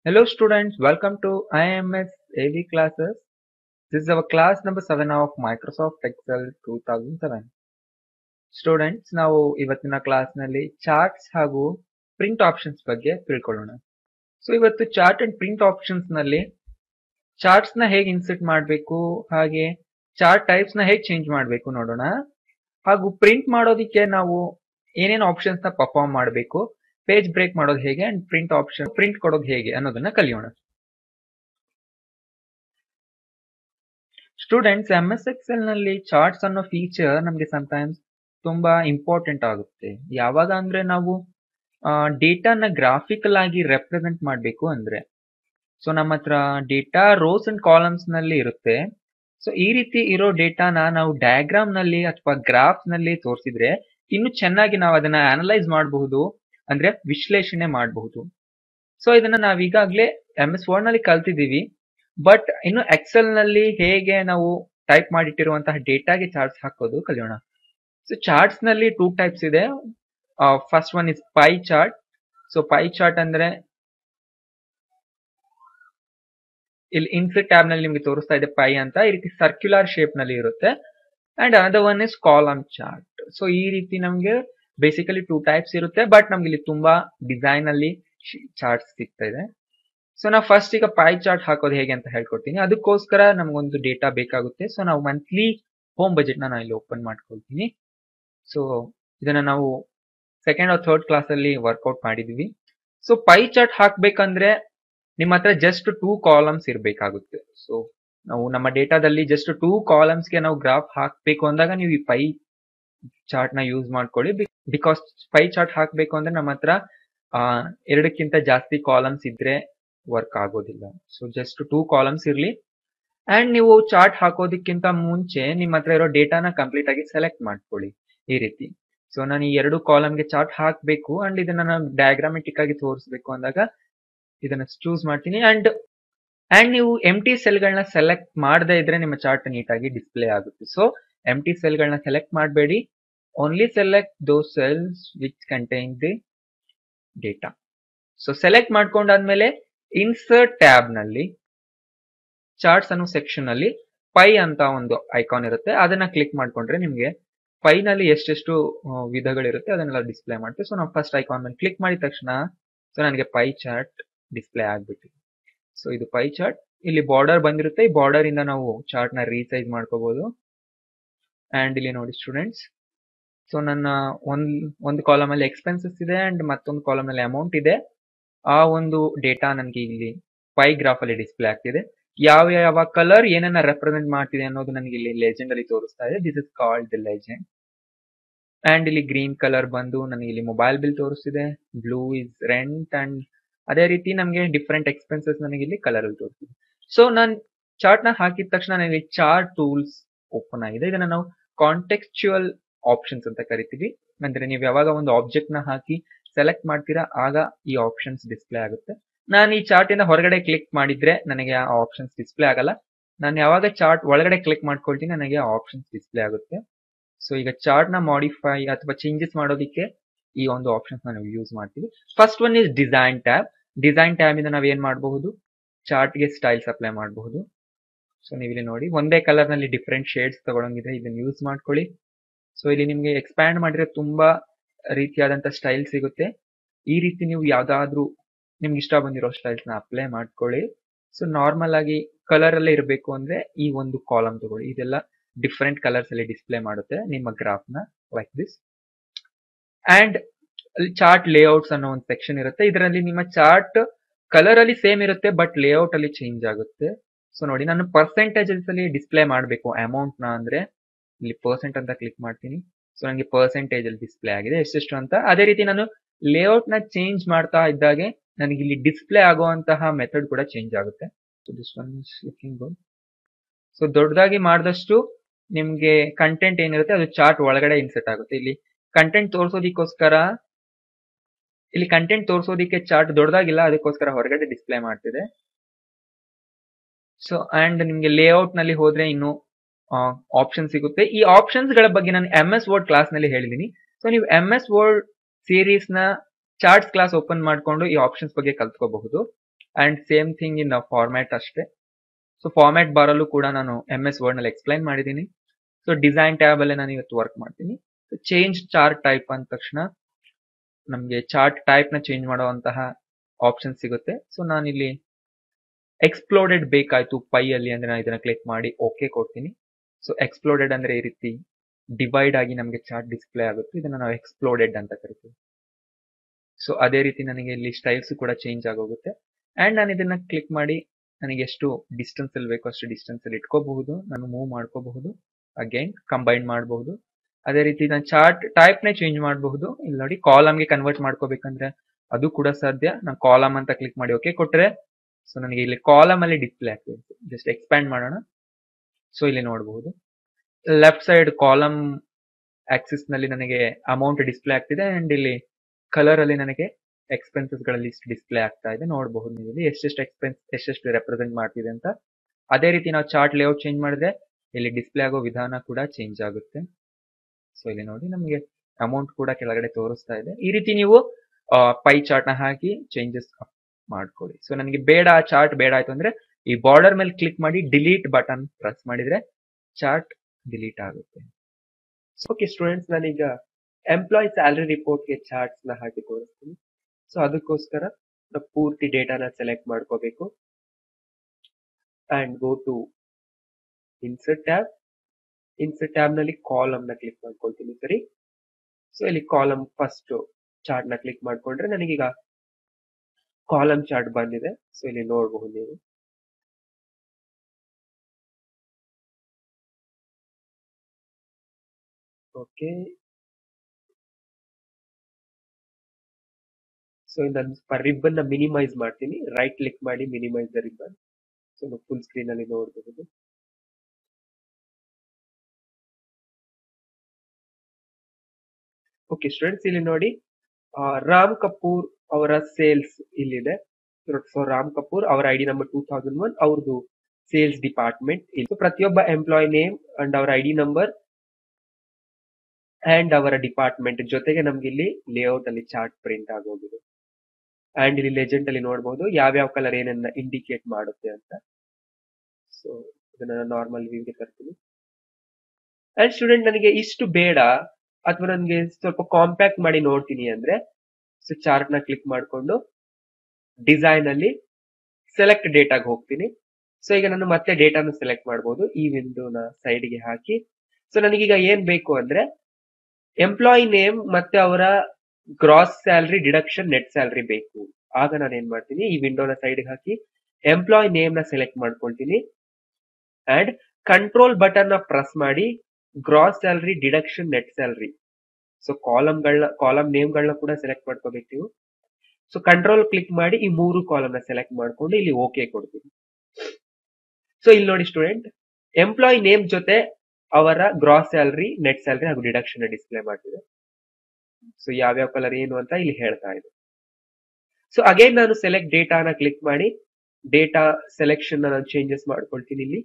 Hello students, welcome to IMS AV classes. This is our class number 7 of Microsoft Excel 2007. Students ನಾವು ಇವತ್ತಿನ ಕ್ಲಾಸ್ನಲ್ಲಿ charts ಹಾಗೂ print options ಬಗ್ಗೆ ತಿಳ್ಕೊಳ್ಳೋಣ so ಇವತ್ತು ಚಾರ್ಟ್ ಅಂಡ್ ಪ್ರಿಂಟ್ ಆಪ್ಷನ್ಸ್ ನಲ್ಲಿ ಚಾರ್ಟ್ಸ್ ನ ಹೇಗೆ ಇನ್ಸರ್ಟ್ ಮಾಡಬೇಕು ಹಾಗೆ ಚಾರ್ಟ್ ಟೈಪ್ಸ್ ನ ಹೇಗೆ ಚೇಂಜ್ ಮಾಡಬೇಕು ನೋಡೋಣ ಹಾಗೂ ಪ್ರಿಂಟ್ ಮಾಡೋದಿಕ್ಕೆ ನಾವು ಏನೇನು ಆಪ್ಷನ್ಸ್ ನ ಪರ್ಫಾರ್ಮ್ ಮಾಡಬೇಕು ಪೇಜ್ ಬ್ರೇಕ್ ಮಾಡೋದು ಹೇಗೆ ಅಂಡ್ ಪ್ರಿಂಟ್ ಆಪ್ಷನ್ ಪ್ರಿಂಟ್ ಕೊಡೋದು ಹೇಗೆ ಅನ್ನೋದನ್ನ ಕಲಿಯೋಣ ಸ್ಟೂಡೆಂಟ್ಸ್ ಎಂ ಎಸ್ ಎಕ್ಸೆಲ್ ನಲ್ಲಿ ಚಾರ್ಟ್ಸ್ ಅನ್ನೋ ಫೀಚರ್ ನಮಗೆ ಸಮಟೈಮ್ಸ್ ತುಂಬಾ ಇಂಪಾರ್ಟೆಂಟ್ ಆಗುತ್ತೆ ಯಾವಾಗ ಅಂದ್ರೆ ನಾವು ಡೇಟಾನ ಗ್ರಾಫಿಕಲ್ ಆಗಿ ರೆಪ್ರೆಸೆಂಟ್ ಮಾಡಬೇಕು ಅಂದ್ರೆ ಸೊ ನಮ್ಮ ಹತ್ರ ಡೇಟಾ ರೋಸ್ ಅಂಡ್ ಕಾಲಮ್ಸ್ ನಲ್ಲಿ ಇರುತ್ತೆ ಸೊ ಈ ರೀತಿ ಇರೋ ಡೇಟಾನ ನಾವು ಡಯಾಗ್ರಾಮ್ ನಲ್ಲಿ ಅಥವಾ ಗ್ರಾಫ್ ನಲ್ಲಿ ತೋರಿಸಿದ್ರೆ ಇನ್ನು ಚೆನ್ನಾಗಿ ನಾವು ಅದನ್ನ ಅನಲೈಸ್ ಮಾಡಬಹುದು ಅಂದ್ರೆ ವಿಶ್ಲೇಷಣೆ ಮಾಡಬಹುದು ಸೊ ಇದನ್ನ ನಾವ್ ಈಗಾಗ್ಲೇ ಎಂ ಎಸ್ ವರ್ಡ್ ನಲ್ಲಿ ಕಲ್ತಿದೀವಿ ಬಟ್ ಇನ್ನು ಎಕ್ಸೆಲ್ ನಲ್ಲಿ ಹೇಗೆ ನಾವು ಟೈಪ್ ಮಾಡಿಟ್ಟಿರುವಂತಹ ಡೇಟಾಗೆ ಚಾರ್ಟ್ಸ್ ಹಾಕೋದು ಕಲಿಯೋಣ ಸೊ ಚಾರ್ಟ್ಸ್ ನಲ್ಲಿ ಟೂ ಟೈಪ್ಸ್ ಇದೆ first one is pie chart so pie chart ಅಂದ್ರೆ ಇಲ್ಲಿ ಇನ್ಸರ್ಟ್ ಟ್ಯಾಬ್ ನಲ್ಲಿ ನಿಮ್ಗೆ ತೋರಿಸ್ತಾ ಇದೆ ಪೈ ಅಂತ ಈ ರೀತಿ ಸರ್ಕ್ಯುಲರ್ ಶೇಪ್ ನಲ್ಲಿ ಇರುತ್ತೆ and another one is column chart so ಈ ರೀತಿ ನಮ್ಗೆ ಬೇಸಿಕಲಿ ಟೂ ಟೈಪ್ಸ್ ಇರುತ್ತೆ ಬಟ್ ನಮ್ಗೆ ಇಲ್ಲಿ ತುಂಬಾ ಡಿಸೈನ್ ಅಲ್ಲಿ ಚಾರ್ಟ್ಸ್ ಸಿಗ್ತಾ ಇದೆ ಸೊ ನಾವು ಫಸ್ಟ್ ಈಗ ಪೈ ಚಾರ್ಟ್ ಹಾಕೋದು ಹೇಗೆ ಅಂತ ಹೇಳ್ಕೊಡ್ತೀನಿ ಅದಕ್ಕೋಸ್ಕರ ನಮ್ಗೊಂದು ಡೇಟಾ ಬೇಕಾಗುತ್ತೆ ಸೊ ನಾವು ಮಂತ್ಲಿ ಹೋಮ್ ಬಜೆಟ್ ನ ನಾನು ಇಲ್ಲಿ ಓಪನ್ ಮಾಡ್ಕೊಳ್ತೀನಿ ಸೊ ಇದನ್ನ ನಾವು ಸೆಕೆಂಡ್ ಆರ್ ಥರ್ಡ್ ಕ್ಲಾಸ್ ಅಲ್ಲಿ ವರ್ಕೌಟ್ ಮಾಡಿದೀವಿ ಸೊ ಪೈ ಚಾರ್ಟ್ ಹಾಕ್ಬೇಕಂದ್ರೆ ನಿಮ್ಮ ಹತ್ರ ಜಸ್ಟ್ ಟೂ ಕಾಲಮ್ಸ್ ಇರಬೇಕಾಗುತ್ತೆ ಸೊ ನಾವು ನಮ್ಮ ಡೇಟಾದಲ್ಲಿ ಜಸ್ಟ್ ಟೂ ಕಾಲಮ್ಸ್ಗೆ ನಾವು ಗ್ರಾಫ್ ಹಾಕ್ಬೇಕು ಅಂದಾಗ ನೀವು ಈ ಪೈ ಚಾರ್ಟ್ ನ ಯೂಸ್ ಮಾಡ್ಕೊಳ್ಳಿ ಬಿಕಾಸ್ ಪೈ ಚಾರ್ಟ್ ಹಾಕ್ಬೇಕು ಅಂದ್ರೆ ನಮ್ಮ ಹತ್ರ ಎರಡಕ್ಕಿಂತ ಜಾಸ್ತಿ ಕಾಲಮ್ಸ್ ಇದ್ರೆ ವರ್ಕ್ ಆಗೋದಿಲ್ಲ ಸೊ ಜಸ್ಟ್ ಟೂ ಕಾಲಮ್ಸ್ ಇರ್ಲಿ ಅಂಡ್ ನೀವು ಚಾರ್ಟ್ ಹಾಕೋದಕ್ಕಿಂತ ಮುಂಚೆ ನಿಮ್ಮ ಹತ್ರ ಇರೋ ಡೇಟಾನ ಕಂಪ್ಲೀಟ್ ಆಗಿ ಸೆಲೆಕ್ಟ್ ಮಾಡ್ಕೊಳ್ಳಿ ಈ ರೀತಿ ಸೊ ನಾನು ಈ ಎರಡು ಕಾಲಮ್ಗೆ ಚಾರ್ಟ್ ಹಾಕಬೇಕು ಅಂಡ್ ಇದನ್ನ ನಾನು ಡಯಾಗ್ರಾಮೆಟಿಕ್ ಆಗಿ ತೋರಿಸ್ಬೇಕು ಅಂದಾಗ ಇದನ್ನ ಚೂಸ್ ಮಾಡ್ತೀನಿ ಅಂಡ್ ಅಂಡ್ ನೀವು ಎಂ ಟಿ ಸೆಲ್ಗಳನ್ನ ಸೆಲೆಕ್ಟ್ ಮಾಡದೇ ಇದ್ರೆ ನಿಮ್ಮ ಚಾರ್ಟ್ ನೀಟಾಗಿ ಡಿಸ್ಪ್ಲೇ ಆಗುತ್ತೆ ಸೊ ಎಂ ಟಿ ಸೆಲ್ಗಳನ್ನ ಸೆಲೆಕ್ಟ್ ಮಾಡಬೇಡಿ only select those cells which contain the data so select ಮಾಡ್ಕೊಂಡಾದ್ಮೇಲೆ ಇನ್ಸರ್ಟ್ ಟ್ಯಾಬ್ ನಲ್ಲಿ ಚಾರ್ಟ್ಸ್ ಅನ್ನೋ ಸೆಕ್ಷನ್ ಅಲ್ಲಿ ಪೈ ಅಂತ ಒಂದು ಐಕಾನ್ ಇರುತ್ತೆ ಅದನ್ನ ಕ್ಲಿಕ್ ಮಾಡ್ಕೊಂಡ್ರೆ ನಿಮ್ಗೆ ಪೈ ನಲ್ಲಿ ಎಷ್ಟೆಷ್ಟು ವಿಧಗಳಿರುತ್ತೆ ಅದನ್ನೆಲ್ಲ ಡಿಸ್ಪ್ಲೇ ಮಾಡುತ್ತೆ ಸೊ ನಾವು ಫಸ್ಟ್ ಐಕಾನ್ ಮೇಲೆ ಕ್ಲಿಕ್ ಮಾಡಿದ ತಕ್ಷಣ ಸೊ ನನಗೆ ಪೈ ಚಾರ್ಟ್ ಡಿಸ್ಪ್ಲೇ ಆಗ್ಬಿಟ್ಟಿದೆ ಸೊ ಇದು ಪೈ ಚಾರ್ಟ್ ಇಲ್ಲಿ ಬಾರ್ಡರ್ ಬಂದಿರುತ್ತೆ ಈ ಬಾರ್ಡರ್ ಇಂದ ನಾವು ಚಾರ್ಟ್ ನ ರೀಸೈಸ್ ಮಾಡ್ಕೋಬಹುದು ಅಂಡ್ ಇಲ್ಲಿ ನೋಡಿ ಸ್ಟೂಡೆಂಟ್ಸ್ ಸೊ ನನ್ನ ಒಂದ್ ಒಂದು ಕಾಲಮ್ ಅಲ್ಲಿ ಎಕ್ಸ್ಪೆನ್ಸಸ್ ಇದೆ ಅಂಡ್ ಮತ್ತೊಂದು ಕಾಲಮ್ ನಲ್ಲಿ ಅಮೌಂಟ್ ಇದೆ ಆ ಒಂದು ಡೇಟಾ ನನಗೆ ಇಲ್ಲಿ ಪೈ ಗ್ರಾಫ್ ಅಲ್ಲಿ ಡಿಸ್ಪ್ಲೇ ಆಗ್ತಿದೆ ಯಾವ ಯಾವ ಕಲರ್ ಏನನ್ನ ರೆಪ್ರೆಸೆಂಟ್ ಮಾಡ್ತಿದೆ ಅನ್ನೋದು ನನಗೆ ಇಲ್ಲಿ ಲೆಜೆಂಡ್ ಅಲ್ಲಿ ತೋರಿಸ್ತಾ ಇದೆ this is called the legend and ಇಲ್ಲಿ ಗ್ರೀನ್ ಕಲರ್ ಬಂದು ನನಗೆ ಇಲ್ಲಿ ಮೊಬೈಲ್ ಬಿಲ್ ತೋರಿಸ್ತಿದೆ ಬ್ಲೂ ಇಸ್ ರೆಂಟ್ ಅಂಡ್ ಅದೇ ರೀತಿ ನಮಗೆ ಡಿಫ್ರೆಂಟ್ ಎಕ್ಸ್ಪೆನ್ಸಸ್ ನನಗೆ ಇಲ್ಲಿ ಕಲರ್ ಅಲ್ಲಿ ತೋರಿಸ್ತಿದೆ ಸೊ ನಾನು ಚಾರ್ಟ್ ನ ಹಾಕಿದ ತಕ್ಷಣ ನನಗೆ ಚಾರ್ಟ್ ಟೂಲ್ಸ್ ಓಪನ್ ಆಗಿದೆ ಇದನ್ನ ನಾವು ಕಾಂಟೆಕ್ಚುಯಲ್ ಆಪ್ಷನ್ಸ್ ಅಂತ ಕರಿತೀವಿ ಅಂದ್ರೆ ನೀವು ಯಾವಾಗ ಒಂದು ಆಬ್ಜೆಕ್ಟ್ ನ ಹಾಕಿ ಸೆಲೆಕ್ಟ್ ಮಾಡ್ತೀರಾ ಆಗ ಈ ಆಪ್ಷನ್ಸ್ ಡಿಸ್ಪ್ಲೇ ಆಗುತ್ತೆ ನಾನು ಈ ಚಾರ್ಟ್ ಇಂದ ಹೊರಗಡೆ ಕ್ಲಿಕ್ ಮಾಡಿದ್ರೆ ನನಗೆ ಆ ಆಪ್ಷನ್ಸ್ ಡಿಸ್ಪ್ಲೇ ಆಗಲ್ಲ ನಾನು ಯಾವಾಗ ಚಾರ್ಟ್ ಒಳಗಡೆ ಕ್ಲಿಕ್ ಮಾಡ್ಕೊಳ್ತೀನಿ ನನಗೆ ಆ ಆಪ್ಷನ್ಸ್ ಡಿಸ್ಪ್ಲೇ ಆಗುತ್ತೆ ಸೊ ಈಗ ಚಾರ್ಟ್ ನ ಮಾಡಿಫೈ ಅಥವಾ ಚೇಂಜಸ್ ಮಾಡೋದಕ್ಕೆ ಈ ಒಂದು ಆಪ್ಷನ್ಸ್ ನಾವು ಯೂಸ್ ಮಾಡ್ತೀವಿ first one is design tab design tab ಇಂದ ನಾವ್ ಏನ್ ಮಾಡಬಹುದು ಚಾರ್ಟ್ ಗೆ ಸ್ಟೈಲ್ಸ್ ಅಪ್ಲೈ ಮಾಡಬಹುದು ಸೊ ನೀವು ಇಲ್ಲಿ ನೋಡಿ ಒಂದೇ ಕಲರ್ ನಲ್ಲಿ ಡಿಫ್ರೆಂಟ್ ಶೇಡ್ಸ್ ತಗೊಳಂಗಿದ್ರೆ ಇದನ್ನ ಯೂಸ್ ಮಾಡ್ಕೊಳ್ಳಿ ಸೊ ಇಲ್ಲಿ ನಿಮ್ಗೆ ಎಕ್ಸ್ಪ್ಯಾಂಡ್ ಮಾಡಿದ್ರೆ ತುಂಬಾ ರೀತಿಯಾದಂತ ಸ್ಟೈಲ್ ಸಿಗುತ್ತೆ ಈ ರೀತಿ ನೀವು ಯಾವ್ದಾದ್ರು ನಿಮ್ಗೆ ಇಷ್ಟ ಬಂದಿರೋ ಸ್ಟೈಲ್ಸ್ ನ ಅಪ್ಲೈ ಮಾಡ್ಕೊಳ್ಳಿ ಸೊ ನಾರ್ಮಲ್ ಆಗಿ ಕಲರ್ ಅಲ್ಲೇ ಇರಬೇಕು ಅಂದ್ರೆ ಈ ಒಂದು ಕಾಲಮ್ ತಗೊಳ್ಳಿ ಇದೆಲ್ಲ ಡಿಫ್ರೆಂಟ್ ಕಲರ್ಸ್ ಅಲ್ಲಿ ಡಿಸ್ಪ್ಲೇ ಮಾಡುತ್ತೆ ನಿಮ್ಮ ಗ್ರಾಫ್ ನ like this and chart layouts ಅನ್ನೋ ಒಂದು ಸೆಕ್ಷನ್ ಇರುತ್ತೆ ಇದರಲ್ಲಿ ನಿಮ್ಮ ಚಾರ್ಟ್ ಕಲರ್ ಅಲ್ಲಿ ಸೇಮ್ ಇರುತ್ತೆ ಬಟ್ ಲೇಔಟ್ ಅಲ್ಲಿ ಚೇಂಜ್ ಆಗುತ್ತೆ ಸೊ ನೋಡಿ ನಾನು ಪರ್ಸೆಂಟೇಜಸ್ ಅಲ್ಲಿ ಡಿಸ್ಪ್ಲೇ ಮಾಡಬೇಕು ಅಮೌಂಟ್ ನ ಅಂದ್ರೆ ಇಲ್ಲಿ ಪರ್ಸೆಂಟ್ ಅಂತ ಕ್ಲಿಕ್ ಮಾಡ್ತೀನಿ ಸೊ ನನಗೆ ಪರ್ಸೆಂಟೇಜ್ ಅಲ್ಲಿ ಡಿಸ್ಪ್ಲೇ ಆಗಿದೆ ಎಷ್ಟೆಷ್ಟು ಅಂತ ಅದೇ ರೀತಿ ನಾನು ಲೇಔಟ್ ನ ಚೇಂಜ್ ಮಾಡ್ತಾ ಇದ್ದಾಗೆ ನನಗೆ ಇಲ್ಲಿ ಡಿಸ್ಪ್ಲೇ ಆಗುವಂತಹ ಮೆಥಡ್ ಕೂಡ ಚೇಂಜ್ ಆಗುತ್ತೆ so this one is looking good so ದೊಡ್ಡದಾಗಿ ಮಾಡಿದಷ್ಟು ನಿಮ್ಗೆ ಕಂಟೆಂಟ್ ಏನಿರುತ್ತೆ ಅದು ಚಾರ್ಟ್ ಒಳಗಡೆ ಇನ್ಸರ್ಟ್ ಆಗುತ್ತೆ ಇಲ್ಲಿ ಕಂಟೆಂಟ್ ತೋರಿಸೋದಿಕ್ಕೋಸ್ಕರ ಇಲ್ಲಿ ಕಂಟೆಂಟ್ ತೋರಿಸೋದಿಕ್ಕೆ ಚಾರ್ಟ್ ದೊಡ್ಡದಾಗಿಲ್ಲ ಅದಕ್ಕೋಸ್ಕರ ಹೊರಗಡೆ ಡಿಸ್ಪ್ಲೇ ಮಾಡ್ತಿದೆ ಸೊ ಅಂಡ್ ನಿಮ್ಗೆ ಲೇಔಟ್ ನಲ್ಲಿ ಹೋದ್ರೆ ಇನ್ನು ಆಪ್ಷನ್ ಸಿಗುತ್ತೆ ಈ ಆಪ್ಷನ್ಸ್ ಗಳ ಬಗ್ಗೆ ನಾನು ಎಂ ಎಸ್ ವರ್ಡ್ ಕ್ಲಾಸ್ ನಲ್ಲಿ ಹೇಳಿದೀನಿ ಸೊ ನೀವು ಎಂ ಎಸ್ ವರ್ಡ್ ಸೀರೀಸ್ ನ ಚಾರ್ಟ್ಸ್ ಕ್ಲಾಸ್ ಓಪನ್ ಮಾಡ್ಕೊಂಡು ಈ ಆಪ್ಷನ್ಸ್ ಬಗ್ಗೆ ಕಲ್ತ್ಕೋಬಹುದು and same thing in format ಅಷ್ಟೇ ಸೊ ಫಾರ್ಮ್ಯಾಟ್ ಬಾರಲ್ಲೂ ಕೂಡ ನಾನು ಎಂ ಎಸ್ ವರ್ಡ್ ನಲ್ಲಿ ಎಕ್ಸ್ಪ್ಲೈನ್ ಮಾಡಿದ್ದೀನಿ ಸೊ ಡಿಸೈನ್ ಟ್ಯಾಬ್ ಅಲ್ಲೇ ನಾನು ಇವತ್ತು ವರ್ಕ್ ಮಾಡ್ತೀನಿ ಚೇಂಜ್ ಚಾರ್ಟ್ ಟೈಪ್ ಅಂದ ತಕ್ಷಣ ನಮಗೆ ಚಾರ್ಟ್ ಟೈಪ್ ನ ಚೇಂಜ್ ಮಾಡುವಂತಹ ಆಪ್ಷನ್ ಸಿಗುತ್ತೆ ಸೊ ನಾನಿಲ್ಲಿ ಎಕ್ಸ್ಪ್ಲೋಡೆಡ್ ಬೇಕಾಯ್ತು ಪೈ ಅಲ್ಲಿ ಅಂದ್ರೆ ನಾನು ಇದನ್ನ ಕ್ಲಿಕ್ ಮಾಡಿ ಓಕೆ ಕೊಡ್ತೀನಿ ಸೊ ಎಕ್ಸ್ಪ್ಲೋಡೆಡ್ ಅಂದ್ರೆ ಈ ರೀತಿ ಡಿವೈಡ್ ಆಗಿ ನಮಗೆ ಚಾರ್ಟ್ ಡಿಸ್ಪ್ಲೇ ಆಗುತ್ತೆ ಇದನ್ನ ನಾವು ಎಕ್ಸ್ಪ್ಲೋಡೆಡ್ ಅಂತ ಕರಿತೀವಿ ಸೊ ಅದೇ ರೀತಿ ನನಗೆ ಇಲ್ಲಿ ಸ್ಟೈಲ್ಸ್ ಕೂಡ ಚೇಂಜ್ ಆಗೋಗುತ್ತೆ ಅಂಡ್ ನಾನು ಇದನ್ನ ಕ್ಲಿಕ್ ಮಾಡಿ ನನಗೆ ಎಷ್ಟು ಡಿಸ್ಟೆನ್ಸ್ ಅಲ್ಲಿ ಬೇಕೋ ಅಷ್ಟು ಡಿಸ್ಟೆನ್ಸ್ ಅಲ್ಲಿ ಇಟ್ಕೋಬಹುದು ನಾನು ಮೂವ್ ಮಾಡ್ಕೋಬಹುದು ಅಗೈನ್ ಕಂಬೈನ್ ಮಾಡಬಹುದು ಅದೇ ರೀತಿ ನಾನು ಚಾರ್ಟ್ ಟೈಪ್ ನೇ ಚೇಂಜ್ ಮಾಡಬಹುದು ಇಲ್ಲಿ ನೋಡಿ ಕಾಲಮ್ಗೆ ಕನ್ವರ್ಟ್ ಮಾಡ್ಕೋಬೇಕಂದ್ರೆ ಅದು ಕೂಡ ಸಾಧ್ಯ ನಾನು ಕಾಲಮ್ ಅಂತ ಕ್ಲಿಕ್ ಮಾಡಿ ಓಕೆ ಕೊಟ್ರೆ ಸೊ ನನಗೆ ಇಲ್ಲಿ ಕಾಲಮ್ ಅಲ್ಲಿ ಡಿಸ್ಪ್ಲೇ ಆಗ್ತದೆ ಜಸ್ಟ್ ಎಕ್ಸ್ಪ್ಯಾಂಡ್ ಮಾಡೋಣ ಸೊ ಇಲ್ಲಿ ನೋಡಬಹುದು ಲೆಫ್ಟ್ ಸೈಡ್ ಕಾಲಮ್ ಆಕ್ಸಿಸ್ ನಲ್ಲಿ ನನಗೆ ಅಮೌಂಟ್ ಡಿಸ್ಪ್ಲೇ ಆಗ್ತಿದೆ ಅಂಡ್ ಇಲ್ಲಿ ಕಲರ್ ಅಲ್ಲಿ ನನಗೆ ಎಕ್ಸ್ಪೆನ್ಸಸ್ ಗಳ ಲಿಸ್ಟ್ ಡಿಸ್ಪ್ಲೇ ಆಗ್ತಾ ಇದೆ ನೋಡಬಹುದು ನೀವು ಇಲ್ಲಿ ಎಷ್ಟೆಷ್ಟು ಎಕ್ಸ್ಪೆನ್ಸ್ ಎಷ್ಟೆಷ್ಟು ರೆಪ್ರೆಸೆಂಟ್ ಮಾಡ್ತಿದೆ ಅಂತ ಅದೇ ರೀತಿ ನಾವು ಚಾರ್ಟ್ ಲೇಔಟ್ ಚೇಂಜ್ ಮಾಡಿದ್ರೆ ಇಲ್ಲಿ ಡಿಸ್ಪ್ಲೇ ಆಗೋ ವಿಧಾನ ಕೂಡ ಚೇಂಜ್ ಆಗುತ್ತೆ ಸೊ ಇಲ್ಲಿ ನೋಡಿ ನಮಗೆ ಅಮೌಂಟ್ ಕೂಡ ಕೆಳಗಡೆ ತೋರಿಸ್ತಾ ಇದೆ ಈ ರೀತಿ ನೀವು ಪೈ ಚಾರ್ಟ್ ನ ಹಾಕಿ ಚೇಂಜಸ್ ಮಾಡ್ಕೊಳ್ಳಿ ಸೊ ನನಗೆ ಬೇಡ ಆ ಚಾರ್ಟ್ ಬೇಡ ಆಯ್ತು ಅಂದ್ರೆ ಈ ಬಾರ್ಡರ್ ಮೇಲೆ ಕ್ಲಿಕ್ ಮಾಡಿ ಡಿಲೀಟ್ ಬಟನ್ ಪ್ರೆಸ್ ಮಾಡಿದ್ರೆ ಚಾರ್ಟ್ ಡಿಲೀಟ್ ಆಗುತ್ತೆ ಓಕೆ ಸ್ಟೂಡೆಂಟ್ಸ್ ನಾನೀಗ ಎಂಪ್ಲಾಯ್ ಸ್ಯಾಲರಿ ರಿಪೋರ್ಟ್ಗೆ ಚಾರ್ಟ್ಸ್ ನ ಹಾಕಿ ತೋರಿಸ್ತೀನಿ ಸೊ ಅದಕ್ಕೋಸ್ಕರ ಪೂರ್ತಿ ಡೇಟಾನ ಸೆಲೆಕ್ಟ್ ಮಾಡ್ಕೋಬೇಕು and go to insert tab insert tab ನಲ್ಲಿ ಕಾಲಮ್ ನ ಕ್ಲಿಕ್ ಮಾಡ್ಕೊಳ್ತೀನಿ ಸರಿ ಸೊ ಇಲ್ಲಿ ಕಾಲಮ್ ಫಸ್ಟ್ ಚಾರ್ಟ್ ನ ಕ್ಲಿಕ್ ಮಾಡ್ಕೊಂಡ್ರೆ ನನಗೀಗ ಕಾಲಮ್ ಚಾರ್ಟ್ ಬಂದಿದೆ ಸೊ ಇಲ್ಲಿ ನೋಡಬಹುದು ನೀವು ಓಕೆ ಸೊ ನಾನು ರಿಬ್ಬನ್ ನ ಮಿನಿಮೈಸ್ ಮಾಡ್ತೀನಿ ರೈಟ್ ಕ್ಲಿಕ್ ಮಾಡಿ minimise the ribbon so full screen ಅಲ್ಲಿ ನೋಡಬಹುದು ಓಕೆ ಸ್ಟೂಡೆಂಟ್ಸ್ ಇಲ್ಲಿ ನೋಡಿ ರಾಮ್ ಕಪೂರ್ ಅವರ ಸೇಲ್ಸ್ ಇಲ್ಲಿದೆ ಸೊ ರಾಮ್ ಕಪೂರ್ ಅವರ ID number two thousand one ಅವ್ರದ್ದು ಸೇಲ್ಸ್ ಡಿಪಾರ್ಟ್ಮೆಂಟ್ ಇಲ್ಲಿ ಪ್ರತಿಯೊಬ್ಬ ಎಂಪ್ಲಾಯ್ ನೇಮ್ ಅಂಡ್ ಅವರ ಐಡಿ ನಂಬರ್ ಅಂಡ್ ಅವರ ಡಿಪಾರ್ಟ್ಮೆಂಟ್ ಜೊತೆಗೆ ನಮ್ಗೆ ಇಲ್ಲಿ ಲೇಔಟ್ ಅಲ್ಲಿ ಚಾರ್ಟ್ ಪ್ರಿಂಟ್ ಆಗೋಗಿದೆ ಅಂಡ್ ಇಲ್ಲಿ ಲೆಜೆಂಡ್ ಅಲ್ಲಿ ನೋಡಬಹುದು ಯಾವ್ಯಾವ ಕಲರ್ ಏನನ್ನ ಇಂಡಿಕೇಟ್ ಮಾಡುತ್ತೆ ಅಂತ ಸೊ ಇದನ್ನ ನಾರ್ಮಲ್ ವ್ಯೂಗೆ ತರ್ತೀನಿ ಅಂಡ್ ಸ್ಟೂಡೆಂಟ್ ನನಗೆ ಇಷ್ಟು ಬೇಡ ಅಥವಾ ನನಗೆ ಸ್ವಲ್ಪ ಕಾಂಪ್ಯಾಕ್ಟ್ ಮಾಡಿ ನೋಡ್ತೀನಿ ಅಂದ್ರೆ ಸೊ ಚಾರ್ಟ್ ನ ಕ್ಲಿಕ್ ಮಾಡಿಕೊಂಡು ಡಿಸೈನ್ ಅಲ್ಲಿ ಸೆಲೆಕ್ಟ್ ಡೇಟಾಗೆ ಹೋಗ್ತೀನಿ ಸೊ ಈಗ ನಾನು ಮತ್ತೆ ಡೇಟಾನ ಸೆಲೆಕ್ಟ್ ಮಾಡಬಹುದು ಈ ವಿಂಡೋನ ಸೈಡ್ಗೆ ಹಾಕಿ ಸೊ ನನಗೀಗ ಏನ್ ಬೇಕು ಅಂದ್ರೆ ಎಂಪ್ಲಾಯಿ ನೇಮ್ ಮತ್ತೆ ಅವರ gross salary deduction net salary ಬೇಕು ಆಗ ನಾನು ಏನ್ ಮಾಡ್ತೀನಿ ಈ ವಿಂಡೋನ ಸೈಡ್ಗೆ ಹಾಕಿ ಎಂಪ್ಲಾಯ್ ನೇಮ್ ನ ಸೆಲೆಕ್ಟ್ ಮಾಡ್ಕೊಳ್ತೀನಿ ಅಂಡ್ ಕಂಟ್ರೋಲ್ ಬಟನ್ ನ ಪ್ರೆಸ್ ಮಾಡಿ gross salary deduction net salary so ಕಾಲಮ್ಗಳನ್ನ ಕಾಲಮ್ ನೇಮ್ಗಳನ್ನ ಕೂಡ ಸೆಲೆಕ್ಟ್ ಮಾಡ್ಕೋಬೇಕು ನೀವು ಸೊ ಕಂಟ್ರೋಲ್ ಕ್ಲಿಕ್ ಮಾಡಿ ಈ ಮೂರು ಕಾಲಮ್ ನ ಸೆಲೆಕ್ಟ್ ಮಾಡ್ಕೊಂಡು ಇಲ್ಲಿ ಓಕೆ ಕೊಡ್ತೀನಿ ಸೊ ಇಲ್ಲಿ ನೋಡಿ ಸ್ಟೂಡೆಂಟ್ ಎಂಪ್ಲಾಯ್ ನೇಮ್ ಜೊತೆ ಅವರ ಗ್ರಾಸ್ ಸ್ಯಾಲರಿ ನೆಟ್ ಸ್ಯಾಲರಿ ಹಾಗೂ ಡಿಡಕ್ಷನ್ ಡಿಸ್ಪ್ಲೇ ಮಾಡ್ತಿದೆ ಸೊ ಯಾವ್ಯಾವ ಕಲರ್ ಏನು ಅಂತ ಇಲ್ಲಿ ಹೇಳ್ತಾ ಇದೆ ಸೊ ಅಗೇನ್ ನಾನು ಸೆಲೆಕ್ಟ್ ಡೇಟಾನ ಕ್ಲಿಕ್ ಮಾಡಿ ಡೇಟಾ ಸೆಲೆಕ್ಷನ್ ನಾನು ಚೇಂಜಸ್ ಮಾಡ್ಕೊಳ್ತೀನಿ ಇಲ್ಲಿ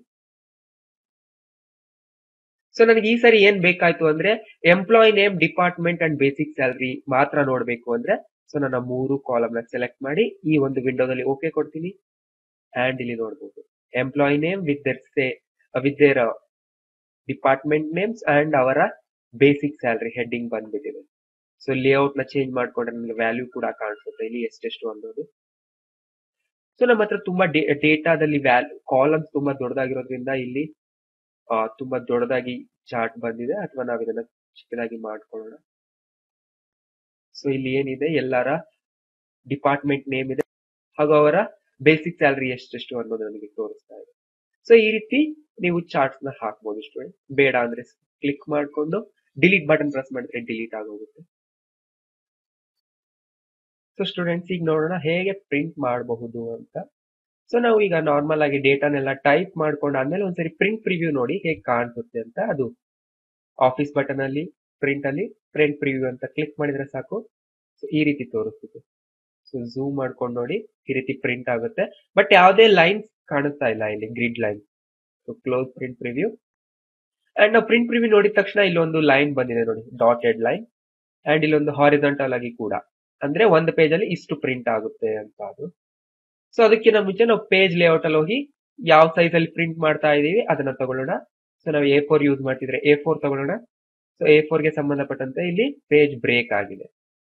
ಸೊ ನನಗೆ ಈ ಸರಿ ಏನ್ ಬೇಕಾಯ್ತು ಅಂದ್ರೆ employee name department and basic salary ಮಾತ್ರ ನೋಡ್ಬೇಕು ಅಂದ್ರೆ ಸೊ ನನ್ನ ಮೂರು ಕಾಲಮ್ ನ ಸೆಲೆಕ್ಟ್ ಮಾಡಿ ಈ ಒಂದು ವಿಂಡೋದಲ್ಲಿ ಓಕೆ ಕೊಡ್ತೀನಿ ಅಂಡ್ ಇಲ್ಲಿ ನೋಡಬಹುದು employee name with their say with their department names and ಅವರ ಬೇಸಿಕ್ ಸ್ಯಾಲರಿ ಹೆಡ್ಡಿಂಗ್ ಬಂದ್ಬಿಟ್ಟಿದೆ ಸೊ ಲೇಔಟ್ ನ ಚೇಂಜ್ ಮಾಡ್ಕೊಂಡ್ರೆ ನನಗೆ ವ್ಯಾಲ್ಯೂ ಕೂಡ ಕಾಣಿಸುತ್ತೆ ಇಲ್ಲಿ ಎಷ್ಟೆಷ್ಟು ಅನ್ನೋದು ಸೊ ನಮ್ಮ ಹತ್ರ ತುಂಬಾ ಡೇಟಾದಲ್ಲಿ ವ್ಯಾಲ್ಯೂ ಕಾಲಮ್ಸ್ ತುಂಬಾ ದೊಡ್ಡದಾಗಿರೋದ್ರಿಂದ ಇಲ್ಲಿ ತುಂಬಾ ದೊಡ್ಡದಾಗಿ ಚಾರ್ಟ್ ಬಂದಿದೆ ಅಥವಾ ನಾವು ಇದನ್ನ ಚಿಕ್ಕದಾಗಿ ಮಾಡ್ಕೊಳ್ಳೋಣ ಸೊ ಇಲ್ಲಿ ಏನಿದೆ ಎಲ್ಲರ ಡಿಪಾರ್ಟ್ಮೆಂಟ್ ನೇಮ್ ಇದೆ ಹಾಗೂ ಅವರ ಬೇಸಿಕ್ ಸ್ಯಾಲರಿ ಎಷ್ಟೆಷ್ಟು ಅನ್ನೋದು ನನಗೆ ತೋರಿಸ್ತಾ ಇದೆ ಸೊ ಈ ರೀತಿ ನೀವು ಚಾರ್ಟ್ಸ್ ನ ಹಾಕ್ಬೋದು ಸ್ಟೂಡೆಂಟ್ ಬೇಡ ಅಂದ್ರೆ ಕ್ಲಿಕ್ ಮಾಡ್ಕೊಂಡು ಡಿಲೀಟ್ ಬಟನ್ ಪ್ರೆಸ್ ಮಾಡಿದ್ರೆ ಡಿಲೀಟ್ ಆಗೋಗುತ್ತೆ ಸೊ ಸ್ಟೂಡೆಂಟ್ಸ್ ಈಗ ನೋಡೋಣ ಹೇಗೆ ಪ್ರಿಂಟ್ ಮಾಡಬಹುದು ಅಂತ ಸೊ ನಾವು ಈಗ ನಾರ್ಮಲ್ ಆಗಿ ಡೇಟಾನೆಲ್ಲ ಟೈಪ್ ಮಾಡ್ಕೊಂಡು ಆದ್ಮೇಲೆ ಒಂದ್ಸರಿ ಪ್ರಿಂಟ್ ಪ್ರಿವ್ಯೂ ನೋಡಿ ಹೇಗೆ ಕಾಣಿಸುತ್ತೆ ಅಂತ ಅದು ಆಫೀಸ್ ಬಟನ್ ಅಲ್ಲಿ ಪ್ರಿಂಟ್ ಅಲ್ಲಿ ಪ್ರಿಂಟ್ ಪ್ರಿವ್ಯೂ ಅಂತ ಕ್ಲಿಕ್ ಮಾಡಿದ್ರೆ ಸಾಕು ಸೊ ಈ ರೀತಿ ತೋರಿಸ್ತಿದೆ ಸೊ ಝೂಮ್ ಮಾಡ್ಕೊಂಡು ನೋಡಿ ಈ ರೀತಿ ಪ್ರಿಂಟ್ ಆಗುತ್ತೆ ಬಟ್ ಯಾವುದೇ ಲೈನ್ಸ್ ಕಾಣಿಸ್ತಾ ಇಲ್ಲ ಇಲ್ಲಿ grid line so close print preview and ನಾವು ಪ್ರಿಂಟ್ ಪ್ರಿವ್ಯೂ ನೋಡಿದ ತಕ್ಷಣ ಇಲ್ಲೊಂದು ಲೈನ್ ಬಂದಿದೆ ನೋಡಿ ಡಾಟೆಡ್ ಲೈನ್ ಅಂಡ್ ಇಲ್ಲೊಂದು ಹಾರಿಜಾಂಟಲ್ ಆಗಿ ಕೂಡ ಅಂದ್ರೆ ಒಂದು ಪೇಜ್ ಅಲ್ಲಿ ಇಷ್ಟು ಪ್ರಿಂಟ್ ಆಗುತ್ತೆ ಅಂತ ಅದು ಸೊ ಅದಕ್ಕಿಂತ ಮುಂಚೆ ನಾವು ಪೇಜ್ ಲೇಔಟ್ ಅಲ್ಲಿ ಹೋಗಿ ಯಾವ ಸೈಜ್ ಅಲ್ಲಿ ಪ್ರಿಂಟ್ ಮಾಡ್ತಾ ಇದೀವಿ ಅದನ್ನ ತಗೊಳ್ಳೋಣ ಸೊ ನಾವು ಎ ಫೋರ್ ಯೂಸ್ ಮಾಡ್ತಿದ್ರೆ ಎ ಫೋರ್ ತಗೊಳ್ಳೋಣ ಸೊ ಎ ಫೋರ್ ಗೆ ಸಂಬಂಧಪಟ್ಟಂತೆ ಇಲ್ಲಿ ಪೇಜ್ ಬ್ರೇಕ್ ಆಗಿದೆ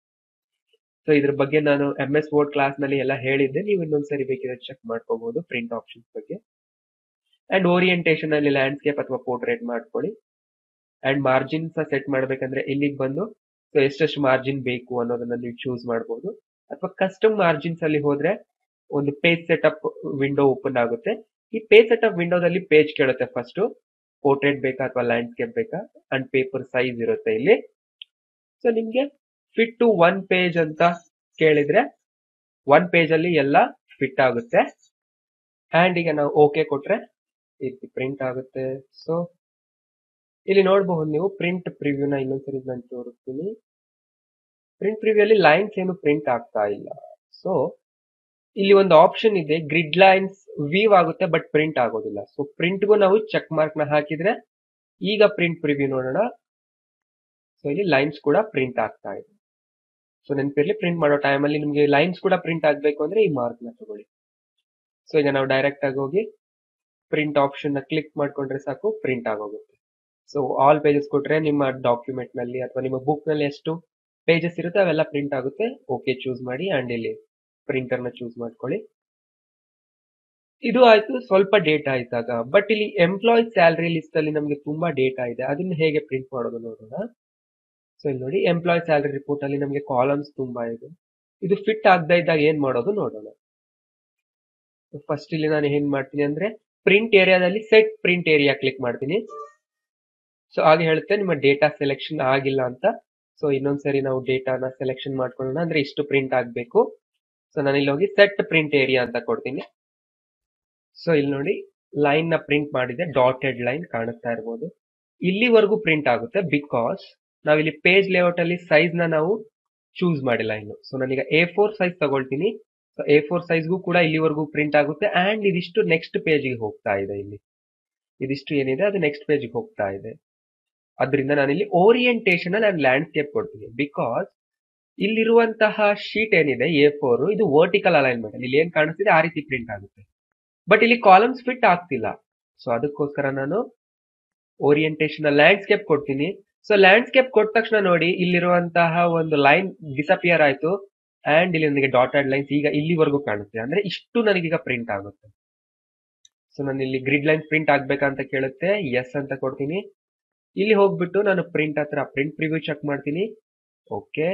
ಸೊ ಇದ್ರ ಬಗ್ಗೆ ನಾನು ಎಂ ಎಸ್ ವರ್ಡ್ ಕ್ಲಾಸ್ ನಲ್ಲಿ ಎಲ್ಲ ಹೇಳಿದ್ದೆ ನೀವು ಇನ್ನೊಂದ್ಸರಿ ಬೇಕಿದ್ರೆ ಚೆಕ್ ಮಾಡ್ಕೋಬಹುದು ಪ್ರಿಂಟ್ ಆಪ್ಷನ್ಸ್ ಬಗ್ಗೆ ಅಂಡ್ ಓರಿಯಂಟೇಶನ್ ಅಲ್ಲಿ ಲ್ಯಾಂಡ್ಸ್ಕೇಪ್ ಅಥವಾ ಪೋರ್ಟ್ರೇಟ್ ಮಾಡ್ಕೊಳ್ಳಿ ಅಂಡ್ ಮಾರ್ಜಿನ್ಸ್ ಸೆಟ್ ಮಾಡ್ಬೇಕಂದ್ರೆ ಇಲ್ಲಿಗೆ ಬಂದು ಸೊ ಎಷ್ಟೆಷ್ಟು ಮಾರ್ಜಿನ್ ಬೇಕು ಅನ್ನೋದನ್ನ ನೀವು ಚೂಸ್ ಮಾಡಬಹುದು ಅಥವಾ ಕಸ್ಟಮ್ ಮಾರ್ಜಿನ್ಸ್ ಅಲ್ಲಿ ಹೋದ್ರೆ ಒಂದು ಪೇಜ್ ಸೆಟಪ್ ವಿಂಡೋ ಓಪನ್ ಆಗುತ್ತೆ ಈ ಪೇಜ್ ಸೆಟಪ್ ವಿಂಡೋದಲ್ಲಿ ಪೇಜ್ ಕೇಳುತ್ತೆ ಫಸ್ಟ್ ಪೋರ್ಟ್ರೇಟ್ ಬೇಕಾ ಅಥವಾ ಲ್ಯಾಂಡ್ಸ್ಕೇಪ್ ಬೇಕಾ ಅಂಡ್ ಪೇಪರ್ ಸೈಜ್ ಇರುತ್ತೆ ಇಲ್ಲಿ ಸೊ ನಿಮ್ಗೆ ಫಿಟ್ ಟು ಒನ್ ಪೇಜ್ ಅಂತ ಕೇಳಿದ್ರೆ ಒನ್ ಪೇಜ್ ಅಲ್ಲಿ ಎಲ್ಲ ಫಿಟ್ ಆಗುತ್ತೆ ಅಂಡ್ ಈಗ ನಾವು ಓಕೆ ಕೊಟ್ರೆ ಇಲ್ಲಿ ಪ್ರಿಂಟ್ ಆಗುತ್ತೆ ಸೊ ಇಲ್ಲಿ ನೋಡಬಹುದು ನೀವು ಪ್ರಿಂಟ್ ಪ್ರಿವ್ಯೂನ ಇನ್ನೊಂದ್ಸರಿ ನಾನು ತೋರಿಸ್ತೀನಿ ಪ್ರಿಂಟ್ ಪ್ರಿವ್ಯೂ ಅಲ್ಲಿ ಲೈನ್ಸ್ ಏನು ಪ್ರಿಂಟ್ ಆಗ್ತಾ ಇಲ್ಲ ಸೊ ಇಲ್ಲಿ ಒಂದು ಆಪ್ಷನ್ ಇದೆ ಗ್ರಿಡ್ ಲೈನ್ಸ್ ವೀವ್ ಆಗುತ್ತೆ ಬಟ್ ಪ್ರಿಂಟ್ ಆಗೋದಿಲ್ಲ ಸೊ ಪ್ರಿಂಟ್ಗೂ ನಾವು ಚೆಕ್ ಮಾರ್ಕ್ ನ ಹಾಕಿದ್ರೆ ಈಗ ಪ್ರಿಂಟ್ ಪ್ರಿವ್ಯೂ ನೋಡೋಣ ಸೊ ಇಲ್ಲಿ ಲೈನ್ಸ್ ಕೂಡ ಪ್ರಿಂಟ್ ಆಗ್ತಾ ಇದೆ ಸೊ ನೆನಪಿರ್ಲಿ ಪ್ರಿಂಟ್ ಮಾಡೋ ಟೈಮಲ್ಲಿ ನಿಮಗೆ ಲೈನ್ಸ್ ಕೂಡ ಪ್ರಿಂಟ್ ಆಗಬೇಕು ಅಂದ್ರೆ ಈ ಮಾರ್ಕ್ ನ ತಗೊಳ್ಳಿ ಸೊ ಈಗ ನಾವು ಡೈರೆಕ್ಟ್ ಆಗಿ ಹೋಗಿ ಪ್ರಿಂಟ್ ಆಪ್ಷನ್ ನ ಕ್ಲಿಕ್ ಮಾಡ್ಕೊಂಡ್ರೆ ಸಾಕು ಪ್ರಿಂಟ್ ಆಗೋಗುತ್ತೆ ಸೊ ಆಲ್ ಪೇಜಸ್ ಕೊಟ್ರೆ ನಿಮ್ಮ ಡಾಕ್ಯುಮೆಂಟ್ ನಲ್ಲಿ ಅಥವಾ ನಿಮ್ಮ ಬುಕ್ ನಲ್ಲಿ ಎಷ್ಟು ಪೇಜಸ್ ಇರುತ್ತೆ ಅವೆಲ್ಲ ಪ್ರಿಂಟ್ ಆಗುತ್ತೆ ಓಕೆ ಚೂಸ್ ಮಾಡಿ ಅಂಡ್ ಇಲ್ಲಿ ಪ್ರಿಂಟರ್ ನ ಚೂಸ್ ಮಾಡ್ಕೊಳ್ಳಿ ಇದು ಆಯ್ತು ಸ್ವಲ್ಪ ಡೇಟಾ ಇದ್ದಾಗ ಬಟ್ ಇಲ್ಲಿ ಎಂಪ್ಲಾಯ್ ಸ್ಯಾಲರಿ ಲಿಸ್ಟ್ ಅಲ್ಲಿ ನಮಗೆ ತುಂಬಾ ಡೇಟಾ ಇದೆ ಅದನ್ನ ಹೇಗೆ ಪ್ರಿಂಟ್ ಮಾಡೋದು ನೋಡೋಣ ಸೊ ಇಲ್ಲಿ ನೋಡಿ ಎಂಪ್ಲಾಯ್ ಸ್ಯಾಲರಿ ರಿಪೋರ್ಟ್ ಅಲ್ಲಿ ನಮಗೆ ಕಾಲಮ್ಸ್ ತುಂಬಾ ಇದೆ ಇದು ಫಿಟ್ ಆಗದ ಇದ್ದಾಗ ಏನ್ ಮಾಡೋದು ನೋಡೋಣ ಫಸ್ಟ್ ಇಲ್ಲಿ ನಾನು ಏನ್ ಮಾಡ್ತೀನಿ ಅಂದ್ರೆ ಪ್ರಿಂಟ್ ಏರಿಯಾದಲ್ಲಿ ಸೆಟ್ ಪ್ರಿಂಟ್ ಏರಿಯಾ ಕ್ಲಿಕ್ ಮಾಡ್ತೀನಿ ಸೊ ಹಾಗೆ ಹೇಳುತ್ತೆ ನಿಮ್ಮ ಡೇಟಾ ಸೆಲೆಕ್ಷನ್ ಆಗಿಲ್ಲ ಅಂತ ಸೊ ಇನ್ನೊಂದ್ಸರಿ ನಾವು ಡೇಟಾನ ಸೆಲೆಕ್ಷನ್ ಮಾಡ್ಕೊಳ್ಳೋಣ ಅಂದ್ರೆ ಇಷ್ಟು ಪ್ರಿಂಟ್ ಆಗ್ಬೇಕು ಸೊ ನಾನು ಇಲ್ಲಿ ಹೋಗಿ ಸೆಟ್ ಪ್ರಿಂಟ್ ಏರಿಯಾ ಅಂತ ಕೊಡ್ತೀನಿ ಸೊ ಇಲ್ಲಿ ನೋಡಿ ಲೈನ್ ನ ಪ್ರಿಂಟ್ ಮಾಡಿದೆ ಡಾಟೆಡ್ ಲೈನ್ ಕಾಣಿಸ್ತಾ ಇರ್ಬೋದು ಇಲ್ಲಿವರೆಗೂ ಪ್ರಿಂಟ್ ಆಗುತ್ತೆ ಬಿಕಾಸ್ ನಾವಿಲ್ಲಿ ಪೇಜ್ ಲೇಔಟ್ ಅಲ್ಲಿ ಸೈಜ್ ನ ನಾವು ಚೂಸ್ ಮಾಡಿಲ್ಲ ಇನ್ನು ಸೊ ನಾನೀಗ ಎ ಫೋರ್ ಸೈಜ್ ತಗೊಳ್ತೀನಿ ಸೊ ಎ ಫೋರ್ ಸೈಜ್ಗೂ ಕೂಡ ಇಲ್ಲಿವರೆಗೂ ಪ್ರಿಂಟ್ ಆಗುತ್ತೆ ಅಂಡ್ ಇದಿಷ್ಟು ನೆಕ್ಸ್ಟ್ ಪೇಜ್ಗೆ ಹೋಗ್ತಾ ಇದೆ ಇಲ್ಲಿ ಇದಿಷ್ಟು ಏನಿದೆ ಅದು ನೆಕ್ಸ್ಟ್ ಪೇಜ್ಗೆ ಹೋಗ್ತಾ ಇದೆ ಅದರಿಂದ ನಾನಿಲ್ಲಿ ಓರಿಯಂಟೇಷನ್ ಅಲ್ಲಿ ನಾನು ಲ್ಯಾಂಡ್ಸ್ಕೇಪ್ ಕೊಡ್ತೀನಿ ಬಿಕಾಸ್ ಇಲ್ಲಿರುವಂತಹ ಶೀಟ್ ಏನಿದೆ ಎ ಫೋರ್ ಇದು ವರ್ಟಿಕಲ್ ಅಲೈನ್ಮೆಂಟ್ ಅಲ್ಲಿ ಇಲ್ಲಿ ಏನ್ ಕಾಣಿಸ್ತಿದೆ ಆ ರೀತಿ ಪ್ರಿಂಟ್ ಆಗುತ್ತೆ ಬಟ್ ಇಲ್ಲಿ ಕಾಲಮ್ಸ್ ಫಿಟ್ ಆಗ್ತಿಲ್ಲ ಸೊ ಅದಕ್ಕೋಸ್ಕರ ನಾನು ಓರಿಯಂಟೇಷನ್ ಲ್ಯಾಂಡ್ಸ್ಕೇಪ್ ಕೊಡ್ತೀನಿ ಸೊ ಲ್ಯಾಂಡ್ಸ್ಕೇಪ್ ಕೊಟ್ಟ ತಕ್ಷಣ ನೋಡಿ ಇಲ್ಲಿರುವಂತಹ ಒಂದು ಲೈನ್ ಡಿಸಪಿಯರ್ ಆಯ್ತು ಅಂಡ್ ಇಲ್ಲಿ ನನಗೆ ಡಾಟೆಡ್ ಲೈನ್ಸ್ ಈಗ ಇಲ್ಲಿವರೆಗೂ ಕಾಣುತ್ತೆ ಅಂದ್ರೆ ಇಷ್ಟು ನನಗೀಗ ಪ್ರಿಂಟ್ ಆಗುತ್ತೆ ಸೊ ನಾನು ಇಲ್ಲಿ ಗ್ರಿಡ್ ಲೈನ್ ಪ್ರಿಂಟ್ ಆಗ್ಬೇಕಂತ ಕೇಳುತ್ತೆ ಎಸ್ ಅಂತ ಕೊಡ್ತೀನಿ ಇಲ್ಲಿ ಹೋಗ್ಬಿಟ್ಟು ನಾನು ಪ್ರಿಂಟ್ ಹತ್ರ ಪ್ರಿಂಟ್ ಪ್ರಿವ್ಯೂ ಚೆಕ್ ಮಾಡ್ತೀನಿ ಓಕೆ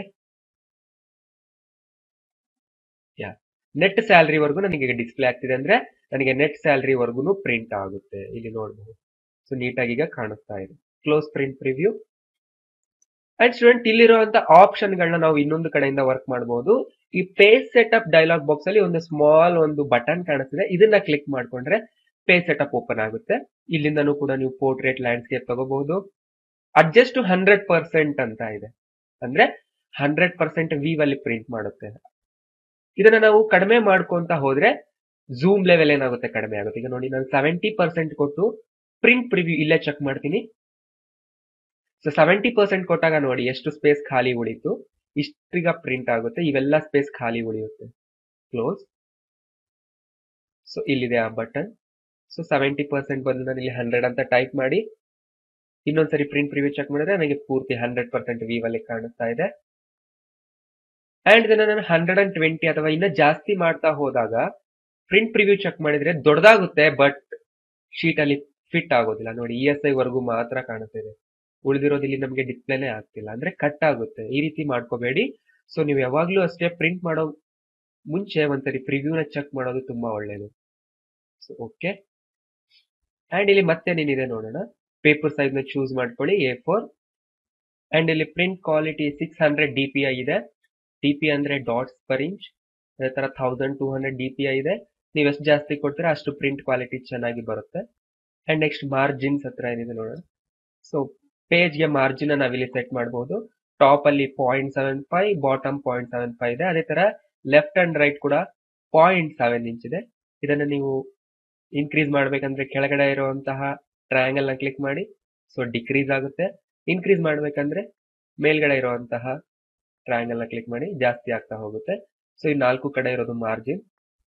ಯಾ ನೆಟ್ ಸ್ಯಾಲರಿ ವರ್ಗು ನನಗೆ ಡಿಸ್ಪ್ಲೇ ಆಗ್ತಿದೆ ಅಂದ್ರೆ ನನಗೆ ನೆಟ್ ಸ್ಯಾಲರಿ ವರ್ಗುನು ಪ್ರಿಂಟ್ ಆಗುತ್ತೆ ಇಲ್ಲಿ ನೋಡಬಹುದು ಸೊ ನೀಟಾಗಿ ಈಗ ಕಾಣಿಸ್ತಾ ಇದೆ close print preview and student ಇಲ್ಲಿರುವಂತ ಆಪ್ಷನ್ ಗಳನ್ನ ನಾವು ಇನ್ನೊಂದು ಕಡೆಯಿಂದ ವರ್ಕ್ ಮಾಡಬಹುದು ಈ ಪೇಜ್ ಸೆಟಪ್ ಡೈಲಾಗ್ ಬಾಕ್ಸ್ ಅಲ್ಲಿ ಒಂದು ಸ್ಮಾಲ್ ಒಂದು ಬಟನ್ ಕಾಣಿಸ್ತಿದೆ ಇದನ್ನ ಕ್ಲಿಕ್ ಮಾಡ್ಕೊಂಡ್ರೆ ಪೇಜ್ ಸೆಟಪ್ ಓಪನ್ ಆಗುತ್ತೆ ಇಲ್ಲಿಂದನೂ ಕೂಡ ನೀವು ಪೋರ್ಟ್ರೇಟ್ ಲ್ಯಾಂಡ್ಸ್ಕೇಪ್ ತಗೋಬಹುದು ಅಡ್ಜಸ್ಟ್ ಟು ಹಂಡ್ರೆಡ್ ಪರ್ಸೆಂಟ್ ಅಂತ ಇದೆ ಅಂದ್ರೆ ಹಂಡ್ರೆಡ್ ಪರ್ಸೆಂಟ್ ವೀವ್ ಅಲ್ಲಿ ಪ್ರಿಂಟ್ ಮಾಡುತ್ತೆ ಇದನ್ನ ನಾವು ಕಡಿಮೆ ಮಾಡ್ಕೊಂತ ಹೋದ್ರೆ ಝೂಮ್ ಲೆವೆಲ್ ಏನಾಗುತ್ತೆ ಕಡಿಮೆ ಆಗುತ್ತೆ ಈಗ ನೋಡಿ ನಾನು ಸೆವೆಂಟಿ ಪರ್ಸೆಂಟ್ ಕೊಟ್ಟು ಪ್ರಿಂಟ್ ಪ್ರಿವ್ಯೂ ಇಲ್ಲೇ ಚೆಕ್ ಮಾಡ್ತೀನಿ ಸೊ ಸೆವೆಂಟಿ ಪರ್ಸೆಂಟ್ ಕೊಟ್ಟಾಗ ನೋಡಿ ಎಷ್ಟು ಸ್ಪೇಸ್ ಖಾಲಿ ಉಳಿತು ಇಷ್ಟೀಗ ಪ್ರಿಂಟ್ ಆಗುತ್ತೆ ಇವೆಲ್ಲ ಸ್ಪೇಸ್ ಖಾಲಿ ಉಳಿಯುತ್ತೆ ಕ್ಲೋಸ್ ಸೊ ಇಲ್ಲಿದೆ ಆ ಬಟನ್ ಸೊ ಸೆವೆಂಟಿ ಪರ್ಸೆಂಟ್ ಬದಲು ನಾನು ಇಲ್ಲಿ ಹಂಡ್ರೆಡ್ ಅಂತ ಟೈಪ್ ಮಾಡಿ ಇನ್ನೊಂದ್ಸರಿ ಪ್ರಿಂಟ್ ಪ್ರಿವ್ಯೂ ಚೆಕ್ ಮಾಡಿದ್ರೆ ನನಗೆ ಪೂರ್ತಿ ಹಂಡ್ರೆಡ್ ಪರ್ಸೆಂಟ್ ವೀವ್ ಅಲ್ಲಿ ಕಾಣಿಸ್ತಾ ಇದೆ ಅಂಡ್ ಇದನ್ನ ನಾನು ಹಂಡ್ರೆಡ್ ಅಂಡ್ ಟ್ವೆಂಟಿ ಅಥವಾ ಇನ್ನ ಜಾಸ್ತಿ ಮಾಡ್ತಾ ಹೋದಾಗ ಪ್ರಿಂಟ್ ಪ್ರಿವ್ಯೂ ಚೆಕ್ ಮಾಡಿದ್ರೆ ದೊಡ್ಡದಾಗುತ್ತೆ ಬಟ್ ಶೀಟ್ ಅಲ್ಲಿ ಫಿಟ್ ಆಗೋದಿಲ್ಲ ನೋಡಿ ಇ ಎಸ್ ಐ ವರ್ಗೂ ಮಾತ್ರ ಕಾಣುತ್ತಿದೆ ಉಳಿದಿರೋದು ಇಲ್ಲಿ ನಮಗೆ ಡಿಸ್ಪ್ಲೇನೇ ಆಗ್ತಿಲ್ಲ ಅಂದ್ರೆ ಕಟ್ ಆಗುತ್ತೆ ಈ ರೀತಿ ಮಾಡ್ಕೋಬೇಡಿ ಸೊ ನೀವು ಯಾವಾಗ್ಲೂ ಅಷ್ಟೇ ಪ್ರಿಂಟ್ ಮಾಡೋ ಮುಂಚೆ ಒಂದ್ಸರಿ ಪ್ರಿವ್ಯೂನ ಚೆಕ್ ಮಾಡೋದು ತುಂಬಾ ಒಳ್ಳೇದು ಸೊ ಓಕೆ ಅಂಡ್ ಇಲ್ಲಿ ಮತ್ತೇನೇನಿದೆ ನೋಡೋಣ ಪೇಪರ್ ಸೈಜ್ ನ ಚೂಸ್ ಮಾಡ್ಕೊಳ್ಳಿ ಎ ಫೋರ್ ಅಂಡ್ ಇಲ್ಲಿ print quality six hundred D P I ಇದೆ ಡಿ ಪಿ ಅಂದ್ರೆ ಡಾಟ್ಸ್ ಪರ್ ಇಂಚ್ ಅದೇ ತರ thousand two hundred D P I ಇದೆ ನೀವು ಎಷ್ಟು ಜಾಸ್ತಿ ಕೊಡ್ತೀರಾ ಅಷ್ಟು ಪ್ರಿಂಟ್ ಕ್ವಾಲಿಟಿ ಚೆನ್ನಾಗಿ ಬರುತ್ತೆ ಅಂಡ್ ನೆಕ್ಸ್ಟ್ ಮಾರ್ಜಿನ್ಸ್ ಹತ್ರ ಏನಿದೆ ನೋಡೋಣ ಸೊ ಪೇಜ್ಗೆ ಮಾರ್ಜಿನ್ ನಾವಿಲ್ಲಿ ಸೆಟ್ ಮಾಡಬಹುದು ಟಾಪ್ ಅಲ್ಲಿ point seven five bottom point seven five ಇದೆ ಅದೇ ತರ ಲೆಫ್ಟ್ ಅಂಡ್ ರೈಟ್ ಕೂಡ ಪಾಯಿಂಟ್ ಸೆವೆನ್ ಇಂಚ್ ಇದೆ ಇದನ್ನ ನೀವು ಇನ್ಕ್ರೀಸ್ ಮಾಡ್ಬೇಕಂದ್ರೆ ಕೆಳಗಡೆ ಇರುವಂತಹ ಟ್ರಯಾಂಗಲ್ ನ ಕ್ಲಿಕ್ ಮಾಡಿ ಸೊ ಡಿಕ್ರೀಸ್ ಆಗುತ್ತೆ ಇನ್ಕ್ರೀಸ್ ಮಾಡ್ಬೇಕಂದ್ರೆ ಮೇಲ್ಗಡೆ ಇರುವಂತಹ ಟ್ರಯಾಂಗಲ್ ನ ಕ್ಲಿಕ್ ಮಾಡಿ ಜಾಸ್ತಿ ಆಗ್ತಾ ಹೋಗುತ್ತೆ ಸೊ ಈ ನಾಲ್ಕು ಕಡೆ ಇರೋದು ಮಾರ್ಜಿನ್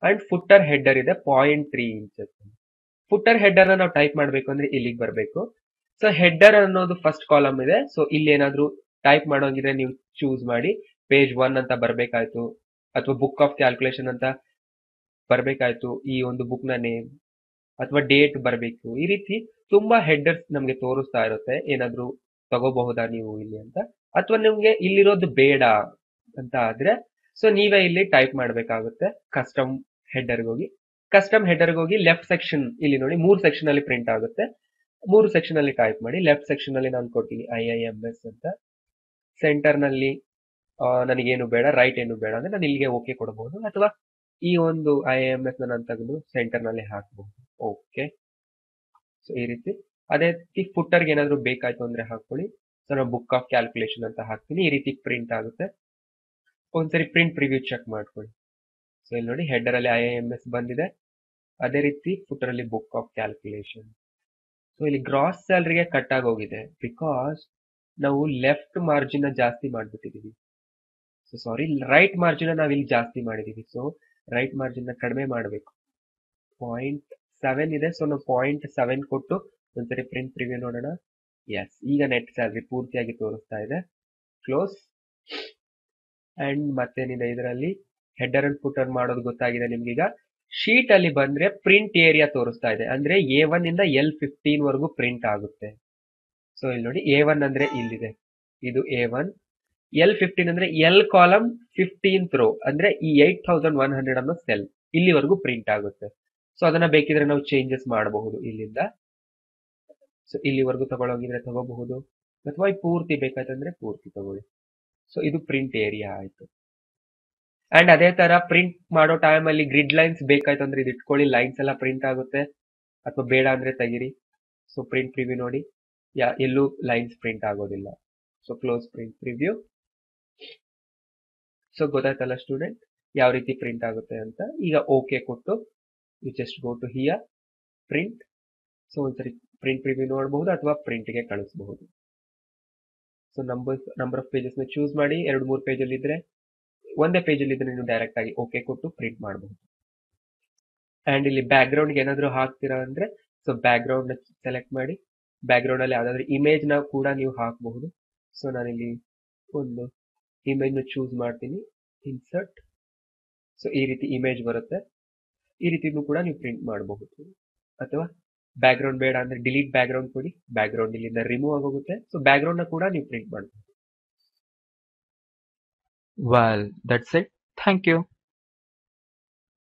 ಅಂಡ್ ಫುಟ್ಟರ್ ಹೆಡರ್ ಇದೆ point three inches footer header ನಾವು ಟೈಪ್ ಮಾಡಬೇಕು ಅಂದ್ರೆ ಇಲ್ಲಿಗೆ ಬರಬೇಕು ಸೊ ಹೆಡರ್ ಅನ್ನೋದು ಫಸ್ಟ್ ಕಾಲಮ್ ಇದೆ ಸೊ ಇಲ್ಲಿ ಏನಾದ್ರೂ ಟೈಪ್ ಮಾಡೋಂಗಿದ್ರೆ ನೀವು ಚೂಸ್ ಮಾಡಿ ಪೇಜ್ ಒನ್ ಅಂತ ಬರ್ಬೇಕಾಯ್ತು ಅಥವಾ ಬುಕ್ ಆಫ್ ಕ್ಯಾಲ್ಕುಲೇಷನ್ ಅಂತ ಬರ್ಬೇಕಾಯ್ತು ಈ ಒಂದು ಬುಕ್ ನ ನೇಮ್ ಅಥವಾ ಡೇಟ್ ಬರಬೇಕು ಈ ರೀತಿ ತುಂಬಾ ಹೆಡರ್ಸ್ ನಮ್ಗೆ ತೋರಿಸ್ತಾ ಇರುತ್ತೆ ಏನಾದ್ರೂ ತಗೋಬಹುದಾ ನೀವು ಇಲ್ಲಿ ಅಂತ ಅಥವಾ ನಿಮ್ಗೆ ಇಲ್ಲಿರೋದು ಬೇಡ ಅಂತ ಆದ್ರೆ ಸೊ ನೀವೇ ಇಲ್ಲಿ ಟೈಪ್ ಮಾಡ್ಬೇಕಾಗುತ್ತೆ ಕಸ್ಟಮ್ ಹೆಡರ್ಗೆ ಹೋಗಿ ಕಸ್ಟಮ್ ಹೆಡರ್ಗೆ ಹೋಗಿ ಲೆಫ್ಟ್ ಸೆಕ್ಷನ್ ಇಲ್ಲಿ ನೋಡಿ ಮೂರು ಸೆಕ್ಷನ್ ಅಲ್ಲಿ ಪ್ರಿಂಟ್ ಆಗುತ್ತೆ ಮೂರು ಸೆಕ್ಷನ್ ಅಲ್ಲಿ ಟೈಪ್ ಮಾಡಿ ಲೆಫ್ಟ್ ಸೆಕ್ಷನ್ ಅಲ್ಲಿ ನಾನು ಕೊಡ್ತೀನಿ ಐ ಐ ಎಂ ಎಸ್ ಅಂತ ಸೆಂಟರ್ ನಲ್ಲಿ ಆ, ನನಗೇನು ಬೇಡ ರೈಟ್ ಏನು ಬೇಡ ಅಂದ್ರೆ ನಾನು ಇಲ್ಲಿಗೆ ಓಕೆ ಕೊಡಬಹುದು ಅಥವಾ ಈ ಒಂದು ಐ ಎಂ ಎಸ್ ನಾನು ತೆಗೆದು ಸೆಂಟರ್ ನಲ್ಲಿ ಹಾಕಬಹುದು ಓಕೆ ಸೊ ಈ ರೀತಿ ಅದೇ ರೀತಿ ಫುಟ್ಟರ್ಗೆ ಏನಾದ್ರು ಬೇಕಾಯ್ತು ಅಂದ್ರೆ ಹಾಕೊಳ್ಳಿ ಸೊ ನಾನು ಬುಕ್ ಆಫ್ ಕ್ಯಾಲ್ಕುಲೇಷನ್ ಅಂತ ಹಾಕ್ತೀನಿ ಈ ರೀತಿ ಪ್ರಿಂಟ್ ಆಗುತ್ತೆ ಒಂದ್ಸರಿ ಪ್ರಿಂಟ್ ಪ್ರಿವ್ಯೂ ಚೆಕ್ ಮಾಡ್ಕೊಳ್ಳಿ ಸೊ ಇಲ್ಲಿ ನೋಡಿ ಹೆಡರ್ ಅಲ್ಲಿ ಐ ಎಂ ಎಸ್ ಬಂದಿದೆ ಅದೇ ರೀತಿ ಫುಟರ್ ಅಲ್ಲಿ ಬುಕ್ ಆಫ್ ಕ್ಯಾಲ್ಕುಲೇಷನ್ ಸೊ ಇಲ್ಲಿ ಗ್ರಾಸ್ ಸ್ಯಾಲರಿಗೆ ಕಟ್ ಆಗಿ ಹೋಗಿದೆ ಬಿಕಾಸ್ ನಾವು ಲೆಫ್ಟ್ ಮಾರ್ಜಿನ್ ಜಾಸ್ತಿ ಮಾಡ್ಬಿಟ್ಟಿದೀವಿ ಸೊ ಸಾರಿ ರೈಟ್ ಮಾರ್ಜಿನ್ ನಾವು ಇಲ್ಲಿ ಜಾಸ್ತಿ ಮಾಡಿದೀವಿ ಸೊ ರೈಟ್ ಮಾರ್ಜಿನ್ ಕಡಿಮೆ ಮಾಡಬೇಕು ಪಾಯಿಂಟ್ ಸೆವೆನ್ ಇದೆ ಸೊ ನಾವು ಪಾಯಿಂಟ್ ಸೆವೆನ್ ಕೊಟ್ಟು ಒಂದ್ಸರಿ ಪ್ರಿಂಟ್ ಪ್ರಿವ್ಯೂ ನೋಡೋಣ ಎಸ್ ಈಗ ನೆಟ್ ಸ್ಯಾಲ್ರಿ ಪೂರ್ತಿಯಾಗಿ ತೋರಿಸ್ತಾ ಇದೆ ಕ್ಲೋಸ್ ಅಂಡ್ ಮತ್ತೇನಿದೆ ಇದರಲ್ಲಿ ಹೆಡರ್ ಅಂಡ್ ಫುಟರ್ ಮಾಡೋದು ಗೊತ್ತಾಗಿದೆ ನಿಮ್ಗೀಗ ಶೀಟ್ ಅಲ್ಲಿ ಬಂದ್ರೆ ಪ್ರಿಂಟ್ ಏರಿಯಾ ತೋರಿಸ್ತಾ ಇದೆ ಅಂದ್ರೆ ಎ ಒನ್ ಇಂದ ಎಲ್ ಫಿಫ್ಟೀನ್ ವರೆಗೂ ಪ್ರಿಂಟ್ ಆಗುತ್ತೆ ಸೊ ಇಲ್ಲಿ ನೋಡಿ ಎ ಒನ್ ಅಂದ್ರೆ ಇಲ್ಲಿದೆ ಇದು ಎ ಒನ್ ಎಲ್ ಫಿಫ್ಟೀನ್ ಅಂದ್ರೆ ಎಲ್ ಕಾಲಮ್ ಫಿಫ್ಟೀನ್ತ್ ರೋ ಅಂದ್ರೆ ಈ ಏಟ್ ತೌಸಂಡ್ ಒನ್ ಹಂಡ್ರೆಡ್ ಅನ್ನೋ ಸೆಲ್ ಇಲ್ಲಿವರೆಗೂ ಪ್ರಿಂಟ್ ಆಗುತ್ತೆ ಸೊ ಅದನ್ನ ಬೇಕಿದ್ರೆ ನಾವು ಚೇಂಜಸ್ ಮಾಡಬಹುದು ಇಲ್ಲಿಂದ ಸೊ ಇಲ್ಲಿವರೆಗೂ ತಗೊಳೋಗಿದ್ರೆ ತಗೋಬಹುದು ಅಥವಾ ಈ ಪೂರ್ತಿ ಬೇಕಾಯ್ತಂದ್ರೆ ಪೂರ್ತಿ ತಗೊಳ್ಳಿ ಸೊ ಇದು ಪ್ರಿಂಟ್ ಏರಿಯಾ ಆಯ್ತು ಅಂಡ್ ಅದೇ ತರ ಪ್ರಿಂಟ್ ಮಾಡೋ ಟೈಮ್ ಅಲ್ಲಿ ಗ್ರಿಡ್ ಲೈನ್ಸ್ ಬೇಕಾಯ್ತು ಅಂದ್ರೆ ಇದು ಇಟ್ಕೊಳ್ಳಿ ಲೈನ್ಸ್ ಎಲ್ಲ ಪ್ರಿಂಟ್ ಆಗುತ್ತೆ ಅಥವಾ ಬೇಡ ಅಂದ್ರೆ ತೆಗಿರಿ ಸೊ ಪ್ರಿಂಟ್ ಪ್ರಿವ್ಯೂ ನೋಡಿ ಯಾ ಎಲ್ಲೂ ಲೈನ್ಸ್ ಪ್ರಿಂಟ್ ಆಗೋದಿಲ್ಲ so close print preview so ಗೊತ್ತಾಯ್ತಲ್ಲ ಸ್ಟೂಡೆಂಟ್ ಯಾವ ರೀತಿ ಪ್ರಿಂಟ್ ಆಗುತ್ತೆ ಅಂತ ಈಗ ಓಕೆ ಕೊಟ್ಟು you just go to here print so ಒಂದ್ಸರಿ ಪ್ರಿಂಟ್ ಪ್ರಿವ್ಯೂ ನೋಡಬಹುದು ಅಥವಾ ಪ್ರಿಂಟ್ಗೆ ಕಳಿಸಬಹುದು so number number of pages ನ ಚೂಸ್ ಮಾಡಿ ಎರಡು ಮೂರು ಪೇಜ್ ಅಲ್ಲಿ ಇದ್ರೆ ಒಂದೇ ಪೇಜ್ ಅಲ್ಲಿ ಇದ್ರೆ ನೀವು ಡೈರೆಕ್ಟ್ ಆಗಿ ಓಕೆ ಕೊಟ್ಟು ಪ್ರಿಂಟ್ ಮಾಡಬಹುದು ಅಂಡ್ ಇಲ್ಲಿ ಬ್ಯಾಕ್ ಗ್ರೌಂಡ್ ಏನಾದ್ರು ಹಾಕ್ತೀರಾ ಅಂದ್ರೆ ಸೊ ಬ್ಯಾಕ್ ಗ್ರೌಂಡ್ ನ ಸೆಲೆಕ್ಟ್ ಮಾಡಿ ಬ್ಯಾಕ್ ಗ್ರೌಂಡ್ ಅಲ್ಲಿ ಯಾವ್ದಾದ್ರು ಇಮೇಜ್ ನ ಕೂಡ ನೀವು ಹಾಕಬಹುದು ಸೊ ನಾನಿಲ್ಲಿ ಒಂದು ಇಮೇಜ್ ನ ಚೂಸ್ ಮಾಡ್ತೀನಿ ಇನ್ಸರ್ಟ್ ಸೊ ಈ ರೀತಿ ಇಮೇಜ್ ಬರುತ್ತೆ ಈ ರೀತಿನೂ ಕೂಡ ನೀವು ಪ್ರಿಂಟ್ ಮಾಡಬಹುದು ಅಥವಾ ಬ್ಯಾಕ್ ಗ್ರೌಂಡ್ ಬೇಡ ಅಂದ್ರೆ ಡಿಲೀಟ್ ಬ್ಯಾಕ್ ಗ್ರೌಂಡ್ ಕೊಡಿ ಬ್ಯಾಕ್ ಗ್ರೌಂಡ್ ಇಲ್ಲಿಂದ ರಿಮೂವ್ ಆಗೋಗುತ್ತೆ ಸೊ ಬ್ಯಾಕ್ ಗ್ರೌಂಡ್ ನ ಕೂಡ ನೀವು ಪ್ರಿಂಟ್ ಮಾಡಬಹುದು Well, that's it. Thank you.